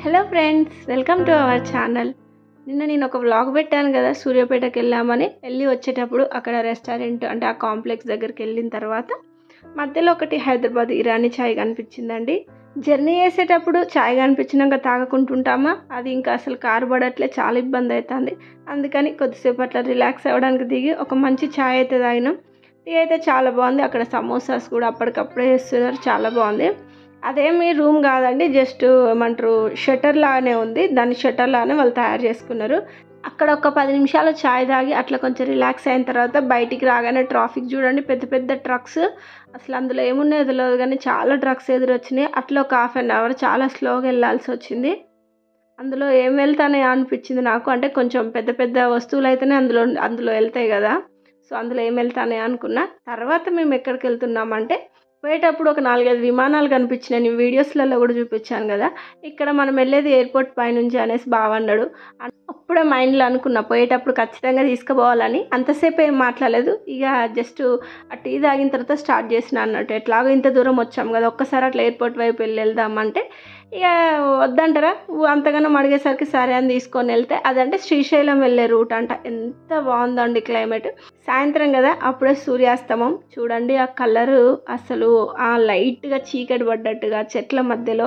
hello friends welcome to our channel నిన్న నేను ఒక వ్లాగ్ పెట్టాను కదా సూర్యాపేటకి వెళ్ళామని వెళ్ళి వచ్చేటప్పుడు అక్కడ రెస్టారెంట్ అంటే ఆ కాంప్లెక్స్ దగ్గరికి వెళ్ళిన తర్వాత మధ్యలో ఒకటి హైదరాబాద్ ఇరానీ చాయ్ కనిపించిందండి జర్నీ చేసేటప్పుడు చాయ్ కనిపించినాక తాగకుంటుంటామా అది ఇంకా అసలు కారు పడట్లే చాలా ఇబ్బంది అవుతుంది అందుకని కొద్దిసేపు అట్లా రిలాక్స్ అవ్వడానికి దిగి ఒక మంచి చాయ్ అయితే తాగినాం టీ అయితే చాలా బాగుంది అక్కడ సమోసాస్ కూడా అప్పటికప్పుడే చేస్తున్నారు చాలా బాగుంది అదేమి రూమ్ కాదండి జస్ట్ ఏమంటారు షటర్ లాగానే ఉంది దాన్ని షటర్ లాగానే వాళ్ళు తయారు చేసుకున్నారు అక్కడ ఒక పది నిమిషాలు ఛాయ్ తాగి అట్లా కొంచెం రిలాక్స్ అయిన తర్వాత బయటికి రాగానే ట్రాఫిక్ చూడండి పెద్ద పెద్ద ట్రక్స్ అసలు అందులో ఏమున్నాయో తెలియదు కానీ చాలా ట్రక్స్ ఎదురొచ్చినాయి అట్లా ఒక హాఫ్ అన్ అవర్ చాలా స్లోగా వెళ్ళాల్సి వచ్చింది అందులో ఏం వెళ్తానే అనిపించింది నాకు అంటే కొంచెం పెద్ద పెద్ద వస్తువులు అయితేనే అందులో అందులో వెళ్తాయి కదా సో అందులో ఏం వెళ్తానే అనుకున్నా తర్వాత మేము ఎక్కడికి వెళ్తున్నామంటే పోయేటప్పుడు ఒక నాలుగైదు విమానాలు కనిపించినాయి నేను వీడియోస్లలో కూడా చూపించాను కదా ఇక్కడ మనం వెళ్ళేది ఎయిర్పోర్ట్ పైనుంచి అనేసి బావ అన్నాడు అప్పుడే మైండ్లో అనుకున్నా పోయేటప్పుడు ఖచ్చితంగా తీసుకుపోవాలని అంతసేపు ఏం మాట్లాడలేదు ఇక జస్ట్ ఆ టీ తాగిన తర్వాత స్టార్ట్ చేసిన అన్నట్టు ఎట్లాగో ఇంత దూరం వచ్చాం కదా ఒక్కసారి అట్లా ఎయిర్పోర్ట్ వైపు వెళ్ళి వెళ్దామంటే ఇక వద్దంటారా అంతగానో అడిగేసరికి సరే అని తీసుకొని వెళ్తే అదంటే శ్రీశైలం వెళ్ళే రూట్ అంట ఎంత బాగుందండి క్లైమేట్ సాయంత్రం కదా అప్పుడే సూర్యాస్తమం చూడండి ఆ కలరు అసలు ఆ లైట్గా చీకటి పడ్డట్టుగా చెట్ల మధ్యలో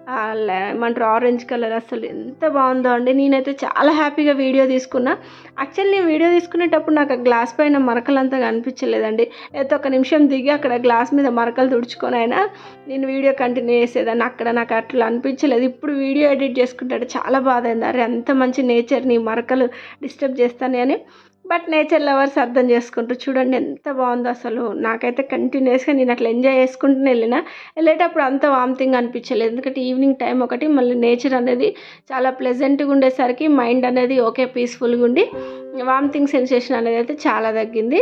ఏమంటారు ఆరెంజ్ కలర్ అసలు ఎంత బాగుందో అండి నేనైతే చాలా హ్యాపీగా వీడియో తీసుకున్నా యాక్చువల్లీ నేను వీడియో తీసుకునేటప్పుడు నాకు ఆ గ్లాస్ పైన మరకలంతా కనిపించలేదండి అయితే ఒక నిమిషం దిగి అక్కడ గ్లాస్ మీద మరకలు తుడుచుకొని అయినా నేను వీడియో కంటిన్యూ చేసేదాన్ని అక్కడ నాకు అట్లా అనిపించలేదు ఇప్పుడు వీడియో ఎడిట్ చేసుకుంటాడు చాలా బాధ అయింది అరే అంత మంచి నేచర్ని మరకలు డిస్టర్బ్ చేస్తాను అని బట్ నేచర్ లవర్స్ అర్థం చేసుకుంటారు చూడండి ఎంత బాగుందో అసలు నాకైతే కంటిన్యూస్గా నేను అట్లా ఎంజాయ్ చేసుకుంటూనే వెళ్ళిన వెళ్ళేటప్పుడు అంత వామిటింగ్ అనిపించలేదు ఎందుకంటే ఈవినింగ్ టైం ఒకటి మళ్ళీ నేచర్ అనేది చాలా ప్లెజెంట్గా ఉండేసరికి మైండ్ అనేది ఓకే పీస్ఫుల్గా ఉండి వామిటింగ్ సెన్సేషన్ అనేది అయితే చాలా తగ్గింది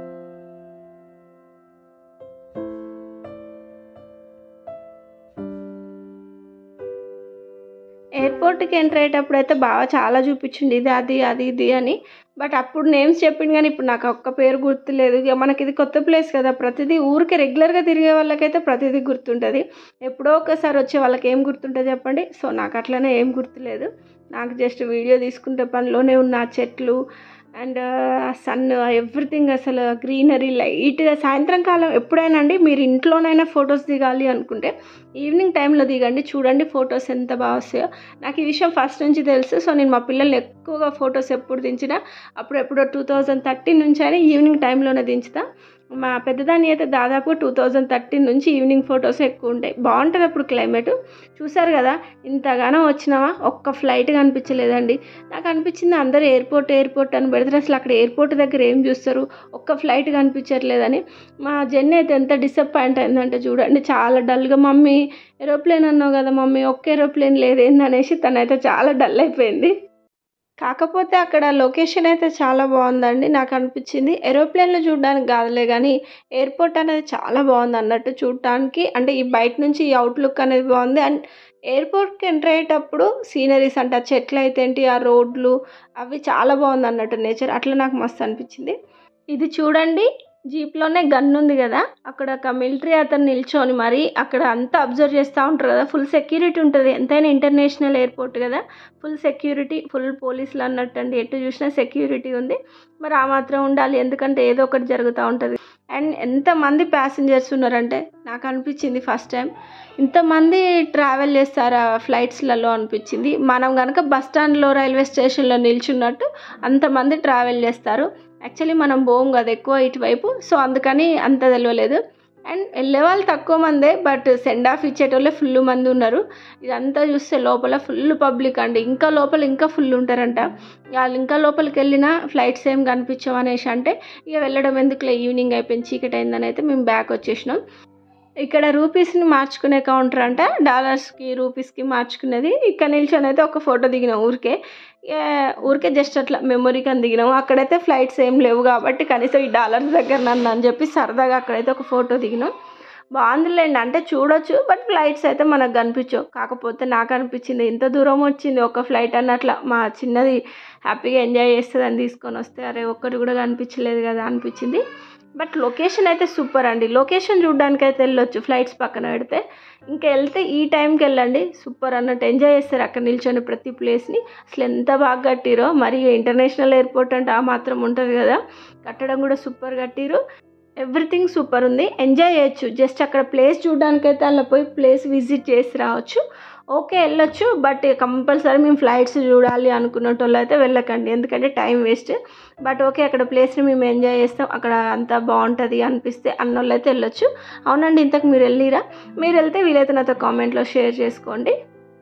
ఎయిర్పోర్ట్కి ఎంటర్ అయ్యేటప్పుడు అయితే బాగా చాలా చూపించింది ఇది అది అది ఇది అని బట్ అప్పుడు నేమ్స్ చెప్పింది కానీ ఇప్పుడు నాకు ఒక్క పేరు గుర్తులేదు ఇక మనకి ఇది కొత్త ప్లేస్ కదా ప్రతిదీ ఊరికి రెగ్యులర్గా తిరిగే వాళ్ళకైతే ప్రతిదీ గుర్తుంటుంది ఎప్పుడో ఒకసారి వచ్చే వాళ్ళకి ఏం గుర్తుంటుంది చెప్పండి సో నాకు అట్లనే ఏం గుర్తులేదు నాకు జస్ట్ వీడియో తీసుకుంటే పనిలోనే ఉన్న ఆ చెట్లు అండ్ సన్ ఎవ్రీథింగ్ అసలు గ్రీనరీ లైట్గా సాయంత్రం కాలం ఎప్పుడైనా అండి మీరు ఇంట్లోనైనా ఫొటోస్ దిగాలి అనుకుంటే ఈవినింగ్ టైంలో దిగండి చూడండి ఫొటోస్ ఎంత బాగా వస్తాయో నాకు ఈ విషయం ఫస్ట్ నుంచి తెలుసు సో నేను మా పిల్లల్ని ఎక్కువగా ఫొటోస్ ఎప్పుడు దించినా అప్పుడు ఎప్పుడో టూ థౌజండ్ థర్టీన్ నుంచి అయినా ఈవినింగ్ టైంలోనే దించుతా మా పెద్దదాన్ని అయితే దాదాపు టూ థౌజండ్ థర్టీన్ నుంచి ఈవినింగ్ ఫొటోస్ ఎక్కువ ఉంటాయి బాగుంటుంది అప్పుడు క్లైమేట్ చూసారు కదా ఇంతగానో వచ్చినావా ఒక్క ఫ్లైట్ కనిపించలేదండి నాకు అనిపించింది అందరూ ఎయిర్పోర్ట్ ఎయిర్పోర్ట్ అని పెడతారు అసలు అక్కడ ఎయిర్పోర్ట్ దగ్గర ఏం చూస్తారు ఒక్క ఫ్లైట్ కనిపించట్లేదని మా జెన్ అయితే ఎంత డిసప్పాయింట్ అయిందంటే చూడండి చాలా డల్గా మమ్మీ ఏరోప్లేన్ అన్నావు కదా మమ్మీ ఒక్క ఏరోప్లేన్ లేదు ఏందనేసి తనైతే చాలా డల్ అయిపోయింది కాకపోతే అక్కడ లొకేషన్ అయితే చాలా బాగుందండి నాకు అనిపించింది ఏరోప్లేన్లో చూడడానికి కాదులే కానీ ఎయిర్పోర్ట్ అనేది చాలా బాగుంది అన్నట్టు చూడటానికి అంటే ఈ బయట నుంచి ఈ అవుట్లుక్ అనేది బాగుంది అండ్ ఎయిర్పోర్ట్కి ఎంటర్ అయ్యేటప్పుడు సీనరీస్ అంటే ఆ చెట్లు అయితే ఏంటి ఆ రోడ్లు అవి చాలా బాగుంది అన్నట్టు నేచర్ అట్లా నాకు మస్తు అనిపించింది ఇది చూడండి జీప్లోనే గన్ ఉంది కదా అక్కడ ఒక మిలిటరీ అతను నిల్చొని మరి అక్కడ అంతా అబ్జర్వ్ చేస్తూ ఉంటారు కదా ఫుల్ సెక్యూరిటీ ఉంటుంది ఎంతైనా ఇంటర్నేషనల్ ఎయిర్పోర్ట్ కదా ఫుల్ సెక్యూరిటీ ఫుల్ పోలీసులు అన్నట్టు అండి ఎటు చూసినా సెక్యూరిటీ ఉంది మరి ఆ మాత్రం ఉండాలి ఎందుకంటే ఏదో ఒకటి జరుగుతూ ఉంటుంది అండ్ ఎంతమంది ప్యాసింజర్స్ ఉన్నారంటే నాకు అనిపించింది ఫస్ట్ టైం ఇంతమంది ట్రావెల్ చేస్తారా ఫ్లైట్స్లలో అనిపించింది మనం కనుక బస్ స్టాండ్లో రైల్వే స్టేషన్లో నిల్చున్నట్టు అంతమంది ట్రావెల్ చేస్తారు యాక్చువల్లీ మనం పోం కదా ఎక్కువ ఇటువైపు సో అందుకని అంత తెలియలేదు అండ్ వెళ్ళే వాళ్ళు తక్కువ మందే బట్ సెండ్ ఆఫ్ ఇచ్చేటోళ్ళే ఫుల్ మంది ఉన్నారు ఇదంతా చూస్తే లోపల ఫుల్ పబ్లిక్ అండి ఇంకా లోపల ఇంకా ఫుల్ ఉంటారంట వాళ్ళు ఇంకా లోపలికి వెళ్ళినా ఫ్లైట్స్ ఏం కనిపించవు అనేసి అంటే ఇక వెళ్ళడం ఎందుకులే ఈవినింగ్ అయిపోయింది చీకటి అయిందని అయితే మేము బ్యాక్ వచ్చేసినాం ఇక్కడ రూపీస్ని మార్చుకునే కౌంటర్ అంట డాలర్స్కి రూపీస్కి మార్చుకునేది ఇక్కడ నిల్చొని అయితే ఒక ఫోటో దిగినాం ఊరికే ఊరికే జస్ట్ అట్లా మెమొరీకి అని దిగినాము అక్కడైతే ఫ్లైట్స్ ఏం లేవు కాబట్టి కనీసం ఈ డాలర్స్ దగ్గర నన్ను అని చెప్పి సరదాగా అక్కడైతే ఒక ఫోటో దిగినాం బాగుందిలేండి అంటే చూడొచ్చు బట్ ఫ్లైట్స్ అయితే మనకు కనిపించవు కాకపోతే నాకు అనిపించింది ఇంత దూరం వచ్చింది ఒక ఫ్లైట్ అన్నట్ల మా చిన్నది హ్యాపీగా ఎంజాయ్ చేస్తుంది అని తీసుకొని వస్తే అరే ఒక్కటి కూడా కనిపించలేదు కదా అనిపించింది బట్ లొకేషన్ అయితే సూపర్ అండి లొకేషన్ చూడడానికి అయితే వెళ్ళొచ్చు ఫ్లైట్స్ పక్కన పెడితే ఇంకా వెళ్తే ఈ టైంకి వెళ్ళండి సూపర్ అన్నట్టు ఎంజాయ్ చేస్తారు అక్కడ నిల్చొని ప్రతి ప్లేస్ని అసలు ఎంత బాగా కట్టిరో మరి ఇంటర్నేషనల్ ఎయిర్పోర్ట్ అంటే ఆ మాత్రం ఉంటుంది కదా కట్టడం కూడా సూపర్ కట్టిరు ఎవ్రీథింగ్ సూపర్ ఉంది ఎంజాయ్ చేయొచ్చు జస్ట్ అక్కడ ప్లేస్ చూడడానికైతే అలా పోయి ప్లేస్ విజిట్ చేసి రావచ్చు ఓకే వెళ్ళొచ్చు బట్ కంపల్సరీ మేము ఫ్లైట్స్ చూడాలి అనుకున్నట్టు అయితే వెళ్ళకండి ఎందుకంటే టైం వేస్ట్ బట్ ఓకే అక్కడ ప్లేస్ని మేము ఎంజాయ్ చేస్తాం అక్కడ అంతా బాగుంటుంది అనిపిస్తే అన్నోళ్ళు అయితే వెళ్ళొచ్చు అవునండి ఇంతకు మీరు వెళ్ళిరా మీరు వెళ్తే వీలైతే నాతో కామెంట్లో షేర్ చేసుకోండి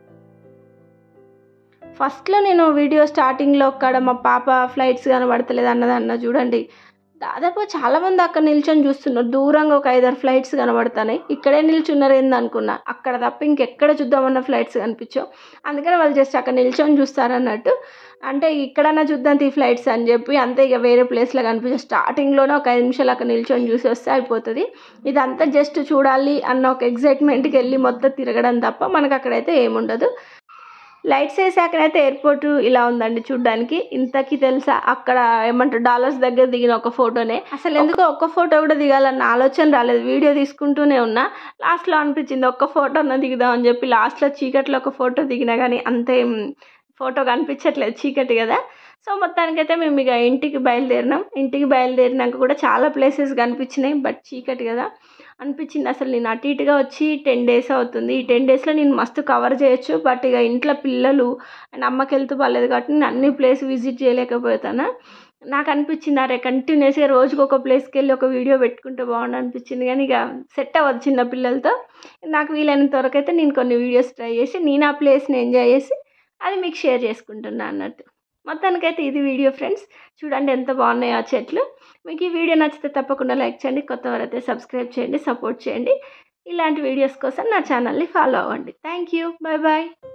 ఫస్ట్లో నేను వీడియో స్టార్టింగ్లో అక్కడ మా పాప ఫ్లైట్స్ కనబడతలేదు అన్నది అన్న చూడండి దాదాపు చాలామంది అక్కడ నిల్చొని చూస్తున్నారు దూరంగా ఒక ఐదారు ఫ్లైట్స్ కనబడుతున్నాయి ఇక్కడే నిల్చున్నారు ఏంది అనుకున్నా అక్కడ తప్ప ఇంకెక్కడ చూద్దామన్న ఫ్లైట్స్ కనిపించావు అందుకని వాళ్ళు జస్ట్ అక్కడ నిల్చొని చూస్తారన్నట్టు అంటే ఇక్కడన్నా చూద్దాం ఈ ఫ్లైట్స్ అని చెప్పి అంతే ఇక వేరే ప్లేస్లో కనిపించే స్టార్టింగ్లోనే ఒక ఐదు నిమిషాలు అక్కడ నిల్చొని చూసి వస్తే అయిపోతుంది ఇదంతా జస్ట్ చూడాలి అన్న ఒక ఎగ్జైట్మెంట్కి వెళ్ళి మొత్తం తిరగడం తప్ప మనకు అక్కడైతే ఏముండదు లైట్స్ వేసాకనైతే ఎయిర్పోర్ట్ ఇలా ఉందండి చూడ్డానికి ఇంతకీ తెలుసా అక్కడ ఏమంటారు డాలర్స్ దగ్గర దిగిన ఒక ఫోటోనే అసలు ఎందుకో ఒక్క ఫోటో కూడా దిగాలన్న ఆలోచన రాలేదు వీడియో తీసుకుంటూనే ఉన్నా లాస్ట్లో అనిపించింది ఒక్క ఫోటో అన్న దిగుదాం అని చెప్పి లాస్ట్లో చీకట్లో ఒక ఫోటో దిగినా కానీ అంతేం ఫోటో కనిపించట్లేదు చీకటి కదా సో మొత్తానికైతే మేము ఇక ఇంటికి బయలుదేరినాం ఇంటికి బయలుదేరినాక కూడా చాలా ప్లేసెస్ కనిపించినాయి బట్ చీకటి కదా అనిపించింది అసలు నేను అటు ఇటుగా వచ్చి టెన్ డేస్ అవుతుంది ఈ టెన్ డేస్లో నేను మస్తు కవర్ చేయొచ్చు బట్ ఇక ఇంట్లో పిల్లలు అండ్ అమ్మకి వెళ్తూ బాగాలేదు కాబట్టి నేను అన్ని ప్లేస్ విజిట్ చేయలేకపోతాను నాకు అనిపించింది అరే కంటిన్యూస్గా రోజుకి ఒక ప్లేస్కి వెళ్ళి ఒక వీడియో పెట్టుకుంటే బాగుండు అనిపించింది కానీ ఇక సెట్ అవ్వదు చిన్న పిల్లలతో నాకు వీలైనంత వరకు అయితే నేను కొన్ని వీడియోస్ ట్రై చేసి నేను ఆ ప్లేస్ని ఎంజాయ్ చేసి అది మీకు షేర్ చేసుకుంటున్నా అన్నట్టు మొత్తానికైతే ఇది వీడియో ఫ్రెండ్స్ చూడండి ఎంత బాగున్నాయో ఆ చెట్లు మీకు ఈ వీడియో నచ్చితే తప్పకుండా లైక్ చేయండి కొత్త వారైతే సబ్స్క్రైబ్ చేయండి సపోర్ట్ చేయండి ఇలాంటి వీడియోస్ కోసం నా ఛానల్ని ఫాలో అవ్వండి థ్యాంక్ యూ బాయ్ బాయ్